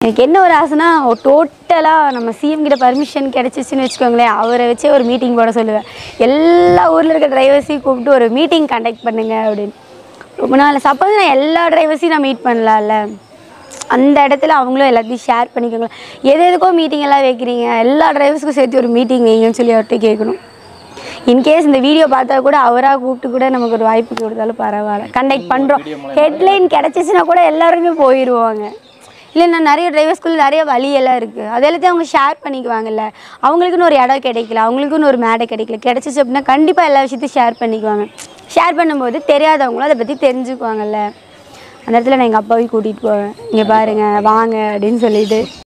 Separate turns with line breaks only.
எனக்கு என்ன ஒரு ஆசைனா டோட்டலாக நம்ம சிஎம் கிட்ட பர்மிஷன் கிடச்சிச்சின்னு வச்சுக்கோங்களேன் அவரை வச்சே ஒரு மீட்டிங் போட சொல்லுவேன் எல்லா ஊரில் இருக்க டிரைவர்ஸையும் கூப்பிட்டு ஒரு மீட்டிங் கண்டக்ட் பண்ணுங்க அப்படின்னு ரொம்ப நாள் சப்போஸ் நான் எல்லா டிரைவர்ஸையும் நான் மீட் பண்ணலாம்ல அந்த இடத்துல அவங்களும் எல்லாத்தையும் ஷேர் பண்ணிக்கோங்க எது எதுக்கோ மீட்டிங் எல்லாம் வைக்கிறீங்க எல்லா டிரைவர்ஸ்க்கும் சேர்த்து ஒரு மீட்டிங் வைங்கன்னு சொல்லி அவர்கிட்ட கேட்கணும் இன்கேஸ் இந்த வீடியோ பார்த்தா கூட அவராக கூப்பிட்டு கூட நமக்கு ஒரு வாய்ப்பு கொடுத்தாலும் பரவாயில்ல கண்டக்ட் பண்ணுறோம் ஹெட்லைன் கிடச்சிச்சின்னா கூட எல்லாருமே போயிடுவாங்க இல்லை நான் நிறைய டிரைவர்ஸ்குள்ள நிறைய வழியெல்லாம் இருக்குது அது எல்லாத்தையும் அவங்க ஷேர் பண்ணிக்குவாங்கல்ல அவங்களுக்குன்னு ஒரு இடம் கிடைக்கல அவங்களுக்குன்னு ஒரு மேடை கிடைக்கல கிடச்சிச்சு அப்படின்னா கண்டிப்பாக எல்லா விஷயத்தையும் ஷேர் பண்ணிக்குவாங்க ஷேர் பண்ணும்போது தெரியாதவங்களும் அதை பற்றி தெரிஞ்சுக்குவாங்கல்ல அந்த இடத்துல நான் எங்கள் அப்பாவையும் கூட்டிகிட்டு போவேன் இங்கே பாருங்கள் வாங்க அப்படின்னு சொல்லிட்டு